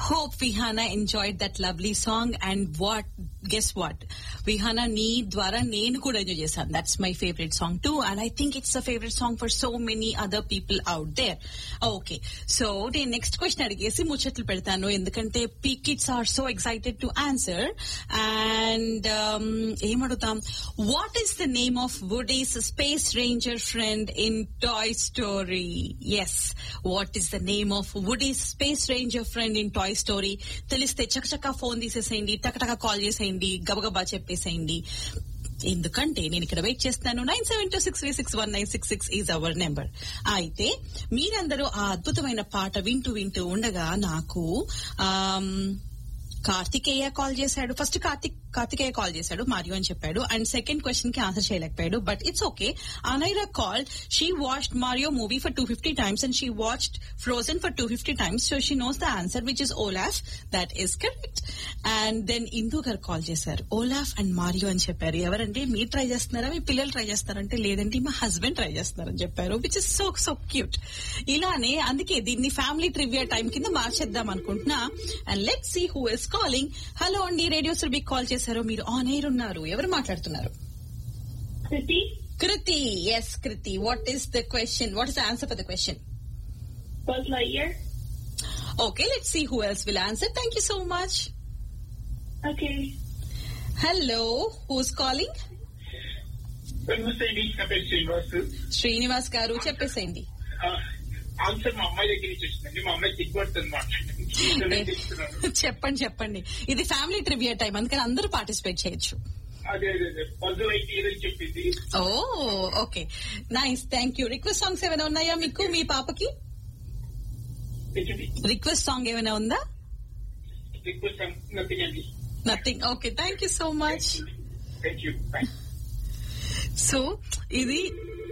hope Vihana enjoyed that lovely song and what guess what Vihana నీ ద్వారా నేను కూడా ఎంజాయ్ చేశాను that's my favourite song too and I think it's a favourite song for so many other people out there okay so నేను next question అడిగేసి ముచ్చట్లు పెడతాను ఎందుకంటే పీ kids are so excited to answer and ఏం అడుగుతాం what is the name of Woody's space ranger friend in Toy Story yes what is the name of Woody's space ranger friend in Toy Story తెలిస్తే చకచకా phone తీసేసేయండి టకటక call చేసేయండి గబగబా చెప్పేసేయండి ఎందుకంటే నేను ఇక్కడ వెయిట్ చేస్తాను nine seven two six three six one nine six six is our number అయితే మీరందరూ ఆ అద్భుతమైన పాట వింటూ వింటూ ఉండగా నాకు ఆమ్, కార్తికేయ కాల్ చేశాడు ఫస్ట్ కార్తిక్ కార్తికేయ కాల్ చేశాడు మరియు అని చెప్పాడు అండ్ సెకండ్ క్వశ్చన్ కి ఆన్సర్ చేయలేకపోయాడు but it's okay Anaira call she watched Mario movie for two fifty times and she watched Frozen for two fifty times so she knows the answer which is Olaf that is correct and then Indu garu call చేశారు Olaf and Mario అని చెప్పారు ఎవరంటే మీరు try చేస్తున్నారా మీ పిల్లలు try చేస్తారంటే లేదంటే మా హస్బెండ్ ట్రై చేస్తున్నారని చెప్పారు which is so so cute ఇలానే అందుకే దీన్ని ఫ్యామిలీ ట్రివియా టైం కింద మార్చేద్దాం అనుకుంటున్నా and let see who is calling hello అండి రేడియో సురభి కాల్ చేశారు మీరు ఆన్ ఎయిర్ ఉన్నారు ఎవరు మాట్లాడుతున్నారు Kriti, Kriti yes Kriti what is the question what is the answer for the question Buzz Lightyear. Okay let see who else will answer thank you so much Okay. Hello who's calling నమస్తే అండి నా పేరు శ్రీనివాస్ శ్రీనివాస్ గారు చెప్పేసేయండి ఆ, ఆన్సర్ మా అమ్మాయి దగ్గర నుంచి వచ్చిందండి మా అమ్మాయి దిగ్గుపడుతుంది అనమాట చెప్తున్నాను చెప్పండి చెప్పండి ఇది ఫ్యామిలీ ట్రివియా టైం అందుకని అందరూ పార్టిసిపేట్ చేయొచ్చు అదే అదే అదే పజల్ అయితే ఏదని చెప్పింది oh okay nice thank you request songs ఏమైనా ఉన్నాయా మీకు మీ పాపకి రిక్వెస్ట్ సాంగ్ ఏమైనా ఉందా రిక్వెస్ట్ నథింగ్ అండి nothing okay thank you so much thank you so ఇది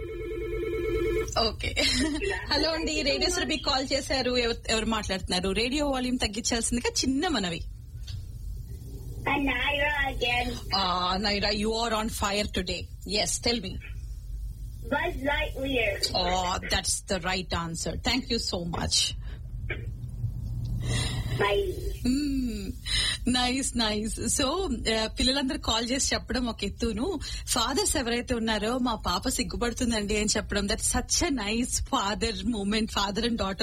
ఓకే హలో అండి రేడియో సురభి కాల్ చేశారు ఎవ- ఎవరు మాట్లాడుతున్నారు రేడియో వాల్యూమ్ తగ్గించాల్సిందిగా చిన్న మనవి And Naira again. Naira you are on fire today yes tell me Buzz Lightyear. That's the right answer thank you so much Bye. Nice nice so పిల్లలందరూ call చేసి చెప్పడం ఒక ఎత్తును ఫాదర్స్ ఎవరైతే ఉన్నారో మా పాప సిగ్గుపడుతుందండి అని చెప్పడం that such a nice father moment father and daughter